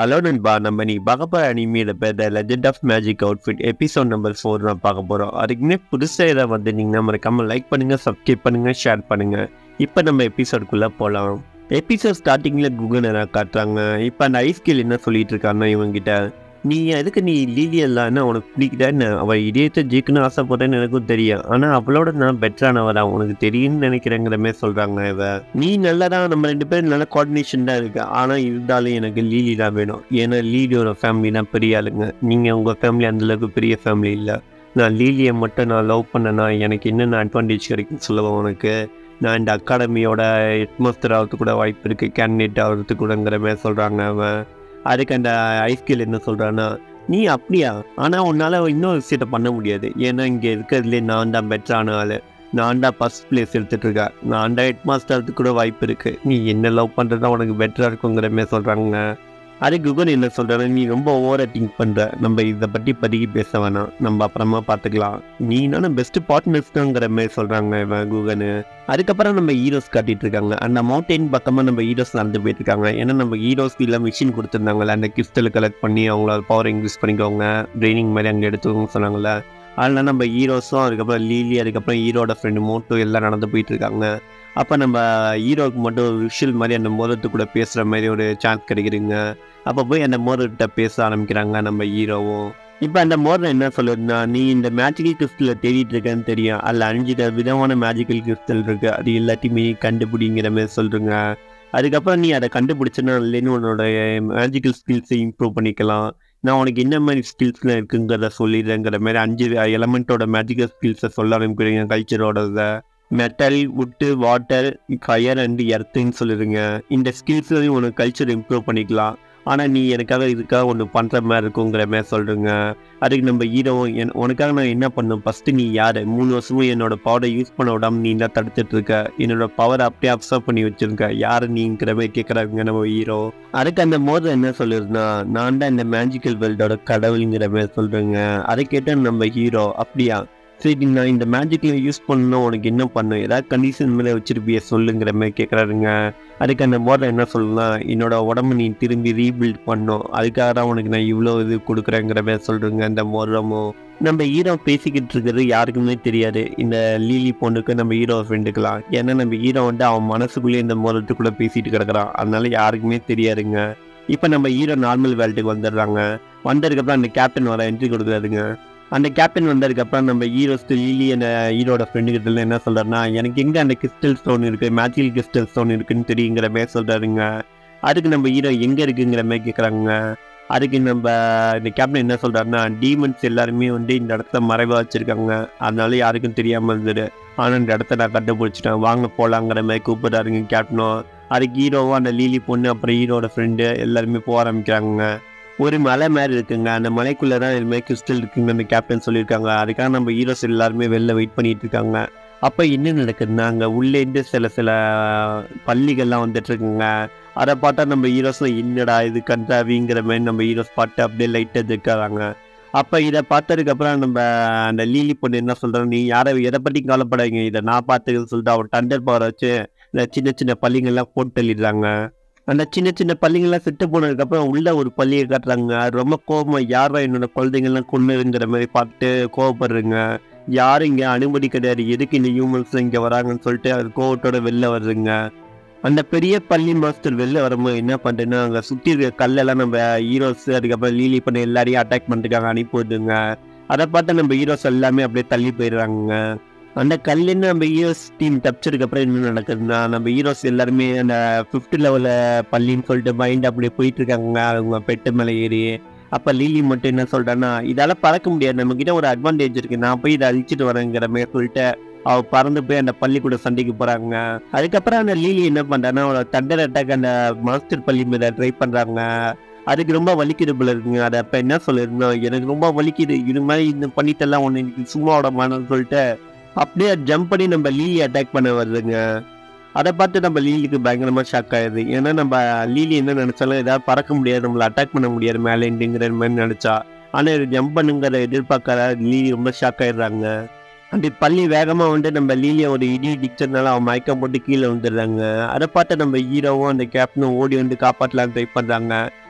hello நண்பா நம்ம நீ பார்க்க போகிற அனிமியோட பேர் the legend of magic outfit episode number four நான் பார்க்க போகிறோம் அதுக்குமே புதுசாக ஏதாவது வந்திருந்தீங்கன்னா மறக்காம லைக் பண்ணுங்கள் சப்ஸ்கிரைப் பண்ணுங்கள் ஷேர் பண்ணுங்கள் இப்போ நம்ம எபிசோடுக்குள்ளே போகலாம் எபிசோட் ஸ்டார்டிங்கில் குகனை காட்டுறாங்க இப்போ அந்த ஐஸ்கில் என்ன சொல்லிட்டு இருக்காருன்னா இவங்கிட்ட நீ எதுக்கு நீ லீலி எல்லாம் உனக்கு பிடிக்குதான்னு அவள் இதயத்தை ஜெயிக்கணும்னு ஆசைப்பட்டேன்னு எனக்கும் தெரியும் ஆனால் அவளோட நான் பெட்டரானவரா உனக்கு தெரியும்னு நினைக்கிறேங்கிற மாதிரி சொல்கிறாங்க இவ நீ நல்லா தான் நம்ம ரெண்டு பேரும் நல்ல கோஆர்டினேஷன் தான் இருக்கு ஆனால் இருந்தாலும் எனக்கு லீலி தான் வேணும் ஏன்னா லீலியோட ஃபேமிலி தான் பெரிய ஆளுங்க நீங்கள் உங்கள் ஃபேமிலி அந்தளவுக்கு பெரிய ஃபேமிலி இல்லை நான் லீலியை மட்டும் நான் லவ் பண்ணேன்னா எனக்கு என்னென்ன அட்வான்டேஜ் கிடைக்குன்னு சொல்லுவேன் உனக்கு நான் இந்த அகாடமியோட ஹெட்மாஸ்டர் ஆகிறதுக்கு கூட வாய்ப்பு இருக்குது கேண்டிடேட் ஆகிறதுக்கு கூடங்கிற மாதிரி சொல்கிறாங்க அவன் அதுக்கு அந்த ஐஸ்கில் என்ன சொல்கிறான்னா நீ அப்படியா ஆனால் உன்னால் இன்னொரு விஷயத்த பண்ண முடியாது ஏன்னா இங்கே இருக்கிறதுலே நான் தான் பெட்டரான ஆள் நான் தான் ஃபஸ்ட் பிளேஸ் எடுத்துகிட்டு இருக்கேன் நான் தான் ஹெட் மாஸ்டருக்கு கூட வாய்ப்பு இருக்குது நீ என்ன லவ் பண்ணுறது தான் உனக்கு பெட்டராக இருக்குங்கிற மாதிரி சொல்கிறாங்க அது குகன் என்ன சொல்கிறாரு நீ ரொம்ப ஓவர திங்க் பண்ணுற நம்ம இதை பற்றி பதிகி பேச வேணாம் நம்ம அப்புறமா பார்த்துக்கலாம் நீ நானும் பெஸ்ட் பார்ட்னர்ஸ் தாங்கிற மாதிரி சொல்கிறாங்க இவன் குகனு அதுக்கப்புறம் நம்ம ஹீரோஸ் காட்டிட்டு இருக்காங்க அந்த மவுண்டைன் பக்கமாக நம்ம ஹீரோஸ் நடந்து போயிட்டு இருக்காங்க ஏன்னா நம்ம ஹீரோஸ்க்கு இல்லை மிஷின் கொடுத்துருந்தாங்கல்ல அந்த கிறிஸ்டல் கலெக்ட் பண்ணி அவங்கள பவர் இன்க்ரீஸ் பண்ணிக்கோங்க ட்ரைனிங் மாதிரி அங்கே எடுத்துக்கோங்க சொன்னாங்கல்ல அதனால நம்ம ஹீரோஸும் அதுக்கப்புறம் லீலி அதுக்கப்புறம் ஹீரோட ஃப்ரெண்டு மோட்டோ எல்லாம் நடந்து போயிட்டு இருக்காங்க அப்போ நம்ம ஹீரோவுக்கு மட்டும் ஒரு விஷுவல் மாதிரி அந்த மோதத்து கூட பேசுகிற மாதிரி ஒரு சான்ஸ் கிடைக்குதுங்க அப்போ போய் அந்த மோதர்கிட்ட பேச ஆரம்பிக்கிறாங்க நம்ம ஹீரோவும் இப்போ அந்த மோதிரம் என்ன சொல்லுதுன்னா நீ இந்த மேஜிக்கல் கிறிஸ்டலை தேடிட்டு இருக்கேன்னு தெரியும் அதில் அஞ்சு விதமான மேஜிக்கல் கிறிஸ்டல் இருக்கு அது எல்லாத்தையுமே கண்டுபிடிங்கிற மாதிரி சொல்றீங்க அதுக்கப்புறம் நீ அதை கண்டுபிடிச்சனா இல்லைன்னு உன்னோட மேஜிக்கல் ஸ்கில்ஸை இம்ப்ரூவ் பண்ணிக்கலாம் நான் உனக்கு என்ன மாதிரி ஸ்கில்ஸ்லாம் இருக்குங்கிறத சொல்லிடுறேங்கிற மாதிரி அஞ்சு எலமெண்ட்டோட மேஜிக்கல் ஸ்கில்ஸை சொல்ல ஆரம்பிக்கிறீங்க கல்ச்சரோட இதை மெட்டல் உட்டு வாட்டர் ஃபயர் அண்ட் எர்த்துன்னு சொல்லிடுங்க இந்த ஸ்கில்ஸ்லையும் உனக்கு கல்ச்சர் இம்ப்ரூவ் பண்ணிக்கலாம் ஆனால் நீ எனக்காக இதுக்காக ஒன்று பண்ணுற மாதிரி இருக்குங்கிற மாதிரி சொல்கிறேங்க அதுக்கு நம்ம ஹீரோவும் என் உனக்காக நான் என்ன பண்ணும் ஃபஸ்ட்டு நீ யார் மூணு வருஷமும் என்னோட பவரை யூஸ் பண்ண விடாம நீ தான் தடுத்துட்டு இருக்க என்னோட பவரை அப்படியே அப்சர்வ் பண்ணி வச்சிருக்க யார் நீங்கிற மாதிரி கேட்குறாங்க நம்ம ஹீரோ அதுக்கு அந்த மோதல் என்ன சொல்லிருந்தா நான் தான் இந்த மேஜிக்கல் வேர்ல்டோட கடவுளுங்கிற மாதிரி சொல்கிறேங்க அதை கேட்டால் நம்ம ஹீரோ அப்படியா சரி நான் இந்த மேஜிக்கில் யூஸ் பண்ணணும் உனக்கு என்ன பண்ணும் ஏதாவது கண்டிஷன் மேலே வச்சிருப்பிய சொல்லுங்கிற மாதிரி கேட்குறாருங்க அதுக்கு அந்த மோதிரம் என்ன சொல்லலாம் என்னோட உடம்பு நீ திரும்பி ரீபில்ட் பண்ணும் அதுக்காக தான் உனக்கு நான் இவ்வளோ இது கொடுக்குறேங்கிற மாதிரி சொல்கிறேங்க அந்த மோதிரமும் நம்ம ஹீரோ பேசிக்கிட்டு இருக்கிறது யாருக்குமே தெரியாது இந்த லீலி பொண்ணுக்கு நம்ம ஹீரோ ஃப்ரெண்டுக்கலாம் ஏன்னா நம்ம ஹீரோ வந்து அவன் மனசுக்குள்ளேயே இந்த மோதிரத்துக்குள்ளே பேசிட்டு கிடக்குறான் அதனால யாருக்குமே தெரியாதுங்க இப்போ நம்ம ஹீரோ நார்மல் வேல்ட்டுக்கு வந்துடுறாங்க வந்ததுக்கப்புறம் அந்த கேப்டன் வர என்ட்ரி கொடுக்குறாருங்க அந்த கேப்டன் வந்ததுக்கப்புறம் நம்ம ஹீரோ லீலி அந்த ஹீரோட ஃப்ரெண்டு கிட்ட என்ன சொல்றாருன்னா எனக்கு எங்க அந்த கிறிஸ்டல் ஸ்டோன் இருக்கு மேஜிக்கல் கிறிஸ்டல் ஸ்டோன் இருக்குன்னு தெரியுங்கிற மாதிரி சொல்றாருங்க அதுக்கு நம்ம ஹீரோ எங்க இருக்குங்கிற மாதிரி கேட்குறாங்க அதுக்கு நம்ம இந்த கேப்டன் என்ன சொல்றாருன்னா டீமன்ஸ் எல்லாருமே வந்து இந்த இடத்த மறைவா வச்சிருக்காங்க அதனால யாருக்கும் தெரியாம இருந்தது ஆனால் இந்த இடத்த நான் கண்டுபிடிச்சிட்டேன் வாங்க போலாங்கிற மாதிரி கூப்பிடுறாருங்க கேப்டனும் அதுக்கு ஹீரோவும் அந்த லீலி பொண்ணு அப்புறம் ஹீரோட ஃப்ரெண்டு எல்லாருமே போக ஆரம்பிக்கிறாங்க ஒரு மலை மாதிரி இருக்குங்க அந்த மலைக்குள்ளே தான் இதுமாதிரி கிறிஸ்டல் இருக்குங்க அந்த கேப்டன் சொல்லியிருக்காங்க அதுக்காக நம்ம ஹீரோஸ் எல்லாருமே வெளில வெயிட் பண்ணிட்டு இருக்காங்க அப்போ என்ன நடக்குதுன்னா அங்கே உள்ளேருந்து சில சில பள்ளிகள்லாம் வந்துட்டு இருக்குங்க அதை பார்த்தா நம்ம ஹீரோஸ் என்னடா இது கன்றாவிங்கிற மாதிரி நம்ம ஹீரோஸ் பார்த்து அப்படியே லைட்டாக இருக்காங்க அப்போ இதை பார்த்ததுக்கப்புறம் நம்ம அந்த லீலி பொண்ணு என்ன சொல்கிறோம் நீ யாரை எதை பற்றி கவலைப்படாதீங்க இதை நான் பார்த்துக்கன்னு சொல்லிட்டு அவர் டண்டர் பவரை வச்சு இந்த சின்ன சின்ன பள்ளிங்கள்லாம் போட்டு தள்ளிடுறாங்க அந்த சின்ன சின்ன பள்ளிங்கள்லாம் செத்து போனதுக்கப்புறம் உள்ள ஒரு பள்ளியை காட்டுறாங்க அது ரொம்ப கோபமாக யாரா என்னோட குழந்தைங்கள்லாம் கொண்டுங்கிற மாதிரி பார்த்து கோவப்படுறீங்க யாரும் இங்கே அனுமதி கிடையாது எதுக்கு இந்த ஹியூமன்ஸ் இங்கே வராங்கன்னு சொல்லிட்டு அது கோவத்தோட வெளில வருதுங்க அந்த பெரிய பள்ளி மாஸ்டர் வெளில வரும்போது என்ன பண்ணுறேன்னா அங்கே சுற்றி இருக்க கல்லெல்லாம் நம்ம ஹீரோஸ் அதுக்கப்புறம் லீலி பண்ண எல்லாரையும் அட்டாக் பண்ணிட்டுருக்காங்க அனுப்பி விடுங்க அதை பார்த்து நம்ம ஹீரோஸ் எல்லாமே அப்படியே தள்ளி போயிடுறாங்க அந்த கல்லுன்னு நம்ம ஹீரோஸ் டீம் தப்பிச்சதுக்கு அப்புறம் என்ன நடக்குதுன்னா நம்ம ஹீரோஸ் எல்லாருமே அந்த ஃபிஃப்த் லெவலில் பள்ளின்னு சொல்லிட்டு மைண்ட் அப்படியே போயிட்டு இருக்காங்க அவங்க பெட்டு மேலே ஏறி அப்போ லீலி மட்டும் என்ன சொல்கிறான்னா இதால் பறக்க முடியாது நம்மக்கிட்ட ஒரு அட்வான்டேஜ் இருக்குது நான் போய் இதை அழிச்சிட்டு வரேங்கிற மாதிரி சொல்லிட்டு அவ பறந்து போய் அந்த பள்ளிக்கூட சண்டைக்கு போகிறாங்க அதுக்கப்புறம் அந்த லீலி என்ன பண்ணுறான்னா அவளோட தண்டர் அட்டாக் அந்த மாஸ்டர் பள்ளி மேலே ட்ரை பண்ணுறாங்க அதுக்கு ரொம்ப வலிக்குது போல இருக்குங்க அதை அப்போ என்ன சொல்லிருந்தோம் எனக்கு ரொம்ப வலிக்குது இது மாதிரி இந்த பண்ணிட்டெல்லாம் ஒன்று எனக்கு சும்மா விட மாட்டேன்னு சொல்லிட்டு அப்படியே ஜம்ப் பண்ணி நம்ம லீலி அட்டாக் பண்ண வருதுங்க அதை பார்த்து நம்ம லீலிக்கு பயங்கரமாக ஷாக் ஆயிடுது ஏன்னா நம்ம லீலி என்ன நினச்சாலும் ஏதாவது பறக்க முடியாது நம்மளை அட்டாக் பண்ண முடியாது மேலேண்டுங்கிற மாதிரி நினச்சா ஆனால் இது ஜம்ப் பண்ணுங்கிற எதிர்பார்க்காத லீலி ரொம்ப ஷாக் ஆயிடுறாங்க அந்த பள்ளி வேகமாக வந்து நம்ம லீலியை ஒரு இடி இடிச்சதுனால அவன் மயக்கம் போட்டு கீழே வந்துடுறாங்க அதை பார்த்து நம்ம ஹீரோவும் அந்த கேப்டனும் ஓடி வந்து காப்பாற்றலான்னு ட்ரை பண்ணுறாங்க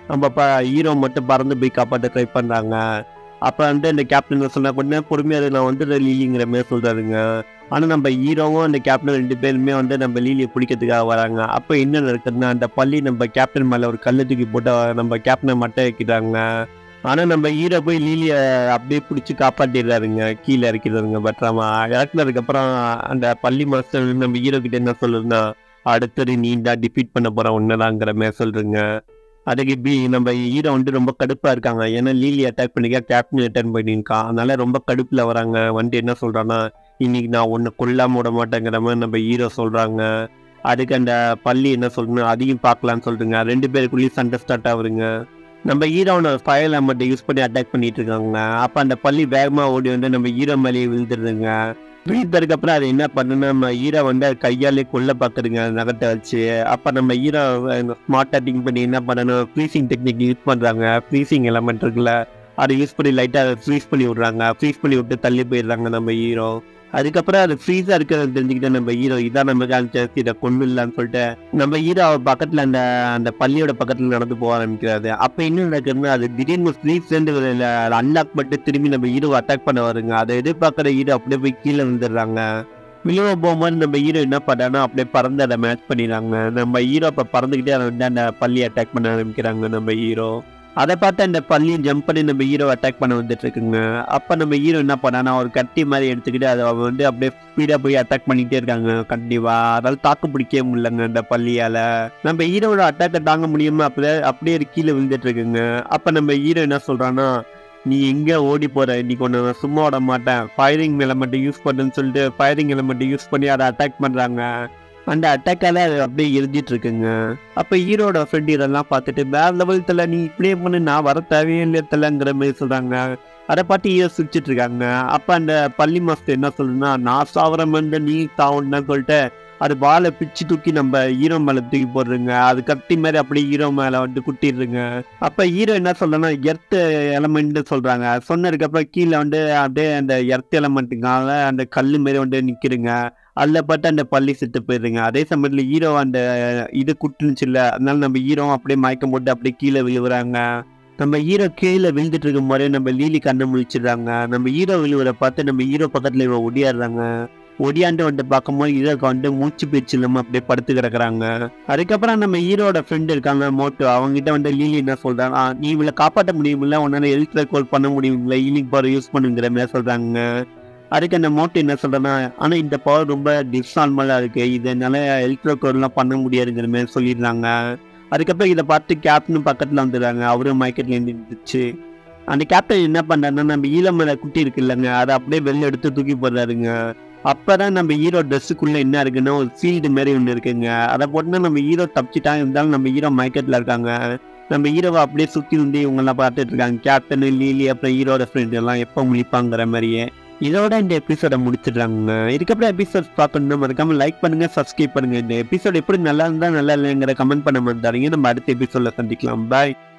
நம்ம ப ஹீரோ மட்டும் பறந்து போய் காப்பாற்ற ட்ரை பண்ணுறாங்க அப்போ வந்து இந்த கேப்டன் சொன்னா கொஞ்சம் பொறுமையாக நான் வந்து லீலிங்கிற மாதிரி சொல்கிறாருங்க ஆனால் நம்ம ஹீரோவும் அந்த கேப்டன் ரெண்டு பேருமே வந்து நம்ம லீலியை பிடிக்கிறதுக்காக வராங்க அப்போ என்ன நடக்குதுன்னா அந்த பள்ளி நம்ம கேப்டன் மேலே ஒரு கல்லை தூக்கி போட்டு நம்ம கேப்டனை மட்டும் வைக்கிறாங்க ஆனால் நம்ம ஹீரோ போய் லீலியை அப்படியே பிடிச்சி காப்பாற்றிடுறாருங்க கீழே இறக்கிறாருங்க பட் நம்ம இறக்குனதுக்கப்புறம் அந்த பள்ளி மாஸ்டர் நம்ம ஹீரோ கிட்ட என்ன சொல்லுதுன்னா அடுத்தது நீ தான் டிஃபீட் பண்ண போகிற ஒன்றுதாங்கிற மாதிரி சொல்கிறேங்க அதுக்கு இப்படி நம்ம ஹீரோ வந்து ரொம்ப கடுப்பாக இருக்காங்க ஏன்னா லீலி அட்டாக் பண்ணிக்கா கேப்டன் ரிட்டர்ன் பண்ணியிருக்கான் அதனால ரொம்ப கடுப்பில் வராங்க வந்து என்ன சொல்கிறான்னா இன்னைக்கு நான் ஒன்று கொல்லாம விட மாட்டேங்கிற மாதிரி நம்ம ஹீரோ சொல்கிறாங்க அதுக்கு அந்த பள்ளி என்ன சொல்றேன்னா அதையும் பார்க்கலான்னு சொல்றீங்க ரெண்டு பேருக்குள்ளேயும் சண்டை ஸ்டார்ட் ஆகுதுங்க நம்ம ஹீரோனை ஃபயர் மட்டும் யூஸ் பண்ணி அட்டாக் பண்ணிட்டு இருக்காங்க அப்போ அந்த பள்ளி வேகமாக ஓடி வந்து நம்ம ஹீரோ மேலேயே விழுந்துருதுங்க விழுந்ததுக்கு அப்புறம் அது என்ன பண்ணுன்னா நம்ம ஹீரோ வந்து அது கையாலே கொல்ல பார்க்குறீங்க நகத்தை வச்சு அப்போ நம்ம ஹீரோ ஸ்மார்ட்டாக திங்க் பண்ணி என்ன பண்ணணும் ஃப்ரீசிங் டெக்னிக் யூஸ் பண்ணுறாங்க ஃப்ரீசிங் எலமெண்ட் இருக்குல்ல அதை யூஸ் பண்ணி லைட்டாக ஃப்ரீஸ் பண்ணி விட்றாங்க ஃப்ரீஸ் பண்ணி விட்டு தள்ளி போயிடுறாங்க நம்ம ஹீரோ அதுக்கப்புறம் அது ஃப்ரீஸாக இருக்கிறத தெரிஞ்சுக்கிட்ட நம்ம ஹீரோ இதான் நம்ம சான்ஸ் இதை கொண்டு இல்லைன்னு சொல்லிட்டு நம்ம ஹீரோ பக்கத்தில் அந்த அந்த பள்ளியோட பக்கத்தில் நடந்து போக ஆரம்பிக்கிறாரு அப்போ என்ன நடக்குதுன்னா அது திடீர்னு ஃப்ரீஸ்லேருந்து அன்லாக் பண்ணிட்டு திரும்பி நம்ம ஹீரோ அட்டாக் பண்ண வருங்க அதை எதிர்பார்க்குற ஹீரோ அப்படியே போய் கீழே வந்துடுறாங்க விழுவ போகும்போது நம்ம ஹீரோ என்ன பண்ணான்னா அப்படியே பறந்து அதை மேட்ச் பண்ணிடுறாங்க நம்ம ஹீரோ அப்போ பறந்துக்கிட்டே அதை வந்து அந்த பள்ளி அட்டாக் பண்ண ஆரம்பிக்கிறாங்க நம்ம ஹீரோ அதை பார்த்து அந்த பள்ளியை ஜம்ப் பண்ணி நம்ம ஹீரோ அட்டாக் பண்ண வந்துட்டு இருக்குங்க அப்போ நம்ம ஹீரோ என்ன பண்ணானா ஒரு கத்தி மாதிரி எடுத்துக்கிட்டு அதை அவன் வந்து அப்படியே ஸ்பீடாக போய் அட்டாக் பண்ணிக்கிட்டே இருக்காங்க கண்டிப்பா அதால தாக்கு பிடிக்கவே முடியலங்க அந்த பள்ளியால நம்ம ஹீரோட அட்டாக்கை தாங்க முடியுமா அப்படியே அப்படியே ஒரு கீழே விழுந்துட்டு இருக்குங்க அப்போ நம்ம ஹீரோ என்ன சொல்றான்னா நீ எங்க ஓடி போற இன்னைக்கு ஒன்று நான் சும்மா விட மாட்டேன் ஃபயரிங் எலமெண்ட் யூஸ் பண்ணுன்னு சொல்லிட்டு ஃபயரிங் எலமெண்ட் யூஸ் பண்ணி அதை அட்டாக் பண்றாங்க அந்த அட்டாக்கால அது அப்படியே எரிஞ்சிட்டு இருக்குங்க அப்ப ஹீரோட ஃப்ரெண்ட் இதெல்லாம் பார்த்துட்டு வேற லெவல் தல நீ இப்படியே பண்ணு நான் வர தேவையே இல்லை தலங்கிற மாதிரி சொல்றாங்க அதை பார்த்து ஹீரோ சிரிச்சிட்டு இருக்காங்க அப்ப அந்த பள்ளி மாஸ்டர் என்ன சொல்லுன்னா நான் சாவரம் வந்து நீ சாவன்னு சொல்லிட்டு அது பாலை பிச்சு தூக்கி நம்ம ஹீரோ மேல தூக்கி போடுறீங்க அது கத்தி மாதிரி அப்படியே ஹீரோ மேல வந்து குட்டிடுறீங்க அப்ப ஹீரோ என்ன சொல்றேன்னா எர்த் எலமெண்ட் சொல்றாங்க சொன்னதுக்கு அப்புறம் கீழே வந்து அப்படியே அந்த எர்த் எலமெண்ட்டுக்காக அந்த கல்லு மாரி வந்து நிக்கிறீங்க அதில் பட்டு அந்த பள்ளி செத்து போயிடுறீங்க அதே சமயத்தில் ஹீரோ அந்த இது குட்டுனுச்சு இல்லை அதனால நம்ம ஹீரோ அப்படியே மயக்கம் போட்டு அப்படியே கீழே விழுவுறாங்க நம்ம ஹீரோ கீழே விழுந்துட்டு இருக்கும் போதே நம்ம லீலி கண்ணை முழிச்சிடுறாங்க நம்ம ஹீரோ விழுவுற பார்த்து நம்ம ஹீரோ பக்கத்தில் இவன் ஒடியாடுறாங்க ஒடியாண்டு வந்து பார்க்கும்போது ஹீரோக்கு வந்து மூச்சு பேச்சு இல்லாமல் அப்படியே படுத்து கிடக்குறாங்க அதுக்கப்புறம் நம்ம ஹீரோட ஃப்ரெண்ட் இருக்காங்க மோட்டோ அவங்ககிட்ட வந்து லீலி என்ன சொல்றாங்க நீ இவளை காப்பாற்ற முடியுமில்ல உன்னால ஹெல்த் ரெக்கார்ட் பண்ண முடியுமில்ல ஹீலிங் பவர் யூஸ் பண்ணுங்கிற மாதிரி சொல்றாங்க அதுக்கு அந்த மோட்டோ என்ன சொல்றேன்னா ஆனா இந்த பவர் ரொம்ப டிஸ்நார்மலா இருக்கு இதனால ஹெல்த் ரெக்கார்ட்லாம் பண்ண முடியாதுங்கிற மாதிரி சொல்லிடுறாங்க அதுக்கப்புறம் இதை பார்த்து கேப்டன் பக்கத்துல வந்துடுறாங்க அவரும் மயக்கத்துல இருந்துச்சு அந்த கேப்டன் என்ன பண்றாருன்னா நம்ம ஈழமலை குட்டி இருக்கு இல்லைங்க அதை அப்படியே வெளில எடுத்து தூக்கி போடுறாருங்க அப்பதான் நம்ம ஹீரோ ட்ரெஸ்ஸுக்குள்ள என்ன இருக்குன்னா ஒரு ஃபீல்டு மாதிரி ஒன்று இருக்குங்க அதை போட்டுனா நம்ம ஹீரோ தப்பிச்சிட்டா இருந்தாலும் நம்ம ஹீரோ மயக்கத்துல இருக்காங்க நம்ம ஹீரோவை அப்படியே சுத்தி வந்து இவங்கெல்லாம் பார்த்துட்டு இருக்காங்க கேப்டன் லீலி அப்புறம் ஹீரோட ஃப்ரெண்ட் எல்லாம் எப்போ முடிப்பாங்கிற மாதிரியே இதோட இந்த எபிசோட முடிச்சிடுறாங்க இதுக்கப்புறம் எபிசோட் பார்க்கணும்னா மறக்காம லைக் பண்ணுங்க சப்ஸ்கிரைப் பண்ணுங்க இந்த எபிசோட் எப்படி நல்லா இருந்தா நல்லா இல்லைங்கிற கமெண்ட் பண்ண மாட்டாருங்க நம்ம அடுத்த எபிசோட்ல சந்திக்கலாம் பாய்